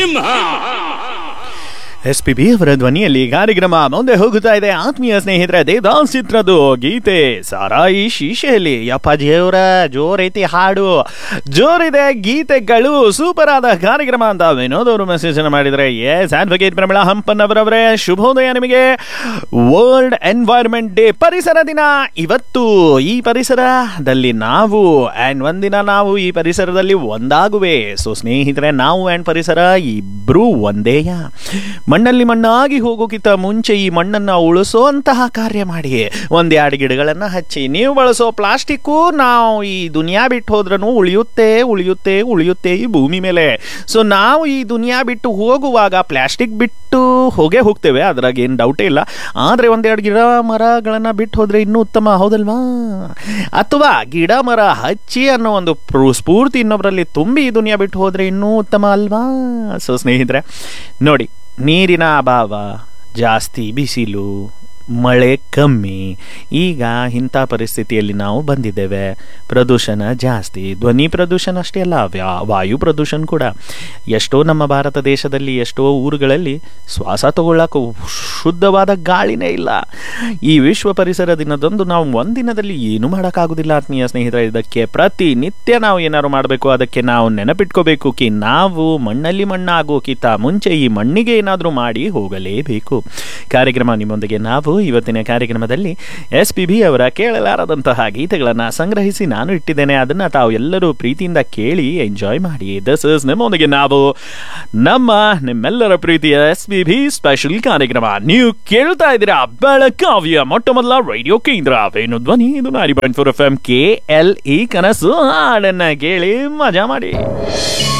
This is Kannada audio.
ಎಸ್ ಪಿ ಬಿ ಅವರ ಧ್ವನಿಯಲ್ಲಿ ಕಾರ್ಯಕ್ರಮ ಮುಂದೆ ಹೋಗುತ್ತಾ ಇದೆ ಆತ್ಮೀಯ ಸ್ನೇಹಿತರೆ ದೇವದಾಸ್ ಚಿತ್ರದ ಗೀತೆ ಸಾರಾಯಿ ಶೀಶೆಯಲ್ಲಿ ಯಪ್ಪ ಜೇವ್ರ ಜೋರೈತಿ ಹಾಡು ಜೋರಿದೆ ಗೀತೆಗಳು ಸೂಪರ್ ಆದ ಕಾರ್ಯಕ್ರಮ ಅಂತ ವಿನೋದ್ ಅವರು ಮೆಸೇಜ್ ಅನ್ನು ಮಾಡಿದರೆ ಎಸ್ ಅಡ್ವೊಕೇಟ್ ಪ್ರಮಿಳಾ ಹಂಪನ್ನವರವರೇ ಶುಭೋದಯ ನಿಮಗೆ ವರ್ಲ್ಡ್ ಎನ್ವೈರ್ಮೆಂಟ್ ಡೇ ಪರಿಸರ ದಿನ ಇವತ್ತು ಈ ಪರಿಸರದಲ್ಲಿ ನಾವು ಆ್ಯಂಡ್ ಒಂದಿನ ನಾವು ಈ ಪರಿಸರದಲ್ಲಿ ಒಂದಾಗುವೆ ಸೊ ಸ್ನೇಹಿತರೆ ನಾವು ಆ್ಯಂಡ್ ಪರಿಸರ ಇಬ್ರು ಒಂದೇಯ ಮಣ್ಣಲ್ಲಿ ಮಣ್ಣಾಗಿ ಹೋಗೋಕ್ಕಿಂತ ಮುಂಚೆ ಈ ಮಣ್ಣನ್ನು ಉಳಿಸೋಂತಹ ಕಾರ್ಯ ಮಾಡಿ ಒಂದೆರಡು ಗಿಡಗಳನ್ನು ಹಚ್ಚಿ ನೀವು ಬಳಸೋ ಪ್ಲಾಸ್ಟಿಕ್ಕು ನಾವು ಈ ದುನಿಯಾ ಬಿಟ್ಟು ಹೋದ್ರೂ ಉಳಿಯುತ್ತೆ ಉಳಿಯುತ್ತೆ ಉಳಿಯುತ್ತೆ ಈ ಭೂಮಿ ಮೇಲೆ ಸೊ ನಾವು ಈ ದುನಿಯಾ ಬಿಟ್ಟು ಹೋಗುವಾಗ ಪ್ಲಾಸ್ಟಿಕ್ ಬಿಟ್ಟು ಹೋಗೇ ಹೋಗ್ತೇವೆ ಅದ್ರಾಗ ಏನು ಡೌಟೇ ಇಲ್ಲ ಆದರೆ ಒಂದೆರಡು ಗಿಡ ಮರಗಳನ್ನು ಬಿಟ್ಟು ಹೋದರೆ ಇನ್ನೂ ಉತ್ತಮ ಹೌದಲ್ವಾ ಅಥವಾ ಗಿಡ ಮರ ಹಚ್ಚಿ ಅನ್ನೋ ಒಂದು ಪ್ರೂ- ಸ್ಫೂರ್ತಿ ಇನ್ನೊಬ್ಬರಲ್ಲಿ ತುಂಬಿ ಈ ದುನಿಯಾ ಬಿಟ್ಟು ಹೋದರೆ ಇನ್ನೂ ಉತ್ತಮ ಅಲ್ವಾ ಸೊ ಸ್ನೇಹಿತರೆ ನೋಡಿ ನೀರಿನ ಅಭಾವ ಜಾಸ್ತಿ ಬಿಸಿಲು ಮಳೆ ಕಮ್ಮಿ ಈಗ ಇಂಥ ಪರಿಸ್ಥಿತಿಯಲ್ಲಿ ನಾವು ಬಂದಿದ್ದೇವೆ ಪ್ರದೂಷಣ ಜಾಸ್ತಿ ಧ್ವನಿ ಪ್ರದೂಷಣ ಅಷ್ಟೇ ಅಲ್ಲ ವ್ಯಾ ವಾಯು ಪ್ರದೂಷಣ ಕೂಡ ಎಷ್ಟೋ ನಮ್ಮ ಭಾರತ ದೇಶದಲ್ಲಿ ಎಷ್ಟೋ ಊರುಗಳಲ್ಲಿ ಶ್ವಾಸ ತಗೊಳ್ಳೋಕೆ ಶುದ್ಧವಾದ ಗಾಳಿನೇ ಇಲ್ಲ ಈ ವಿಶ್ವ ಪರಿಸರ ದಿನದಂದು ನಾವು ಒಂದಿನದಲ್ಲಿ ಏನು ಮಾಡೋಕ್ಕಾಗೋದಿಲ್ಲ ಆತ್ಮೀಯ ಸ್ನೇಹಿತರೆ ಇದಕ್ಕೆ ಪ್ರತಿನಿತ್ಯ ನಾವು ಏನಾದ್ರು ಮಾಡಬೇಕು ಅದಕ್ಕೆ ನಾವು ನೆನಪಿಟ್ಕೋಬೇಕು ಕಿ ನಾವು ಮಣ್ಣಲ್ಲಿ ಮಣ್ಣಾಗೋಕ್ಕಿಂತ ಮುಂಚೆ ಈ ಮಣ್ಣಿಗೆ ಏನಾದರೂ ಮಾಡಿ ಹೋಗಲೇಬೇಕು ಕಾರ್ಯಕ್ರಮ ನಿಮ್ಮೊಂದಿಗೆ ನಾವು ಇವತ್ತಿನ ಕಾರ್ಯಕ್ರಮದಲ್ಲಿ ಎಸ್ ಪಿ ಬಿ ಅವರ ಕೇಳಲಾರದಂತಹ ಗೀತೆಗಳನ್ನು ಸಂಗ್ರಹಿಸಿ ನಾನು ಇಟ್ಟಿದ್ದೇನೆ ಅದನ್ನು ತಾವು ಎಲ್ಲರೂ ಪ್ರೀತಿಯಿಂದ ಕೇಳಿ ಎಂಜಾಯ್ ಮಾಡಿ ದಿಸ್ ಇಸ್ ನಿಮ್ಮೊಂದಿಗೆ ನಾವು ನಮ್ಮ ನಿಮ್ಮೆಲ್ಲರ ಪ್ರೀತಿಯ ಎಸ್ ಪಿ ಬಿ ಸ್ಪೆಷಲ್ ಕಾರ್ಯಕ್ರಮ ನೀವು ಕೇಳ್ತಾ ಇದ್ದೀರಾ ಬೆಳಕಾವಿಯ ಮೊಟ್ಟ ಮೊದಲ ರೇಡಿಯೋ ಕೇಂದ್ರ ವೇಣು ಧ್ವನಿ ಇದು ninety point four F M K L E ಕನಸು ಹಾಡನ್ನ ಕೇಳಿ ಮಜಾ ಮಾಡಿ